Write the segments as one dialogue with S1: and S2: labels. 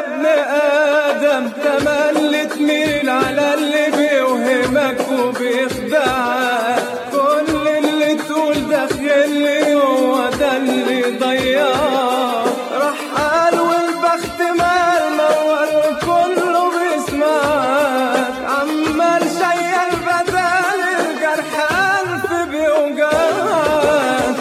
S1: ابن آدم تملي تميل على اللي بيوهمك وبيخدعك كل اللي تقول داخلي هو ده اللي ضيعك راح قال والبخت مال نور كله بيسمعك عمال شيل بدل الجرح ألف بيوجعك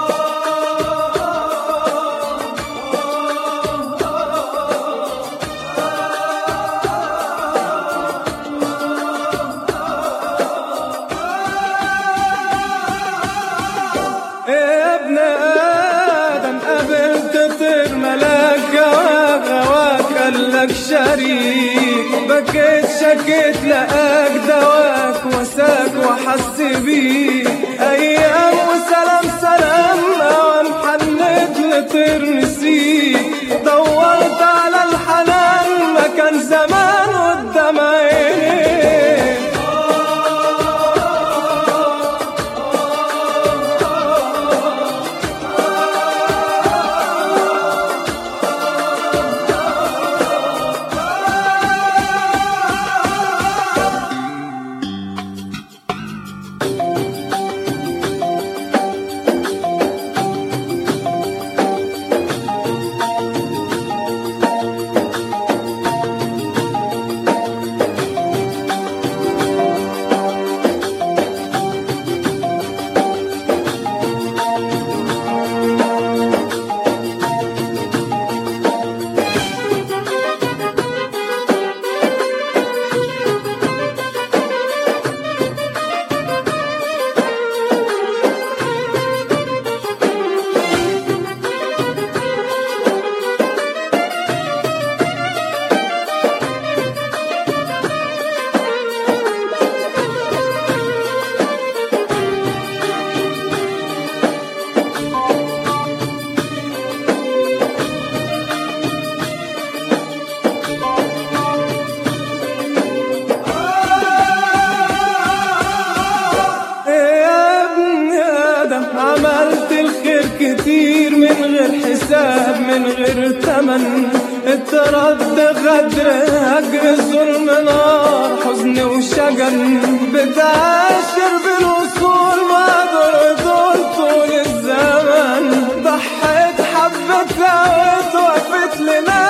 S1: يا ابن آدم قابلت طير ملاك جواك غواك قالك شريك بكيت شكيت لقاك دواك وساك وحس بيك أيام وسلام سلام أوام حنيت لطير نسيك دورت على الحنان ما كان زمان قدام عينيك يا ابن آدم عملت الخير كتير من غير حساب من غير تمن اترد غدر هجر ظلم نار حزن وشجن بتعاشر بالوصول ما دول دول طول الزمن ضحيت حبتها وقفت لنا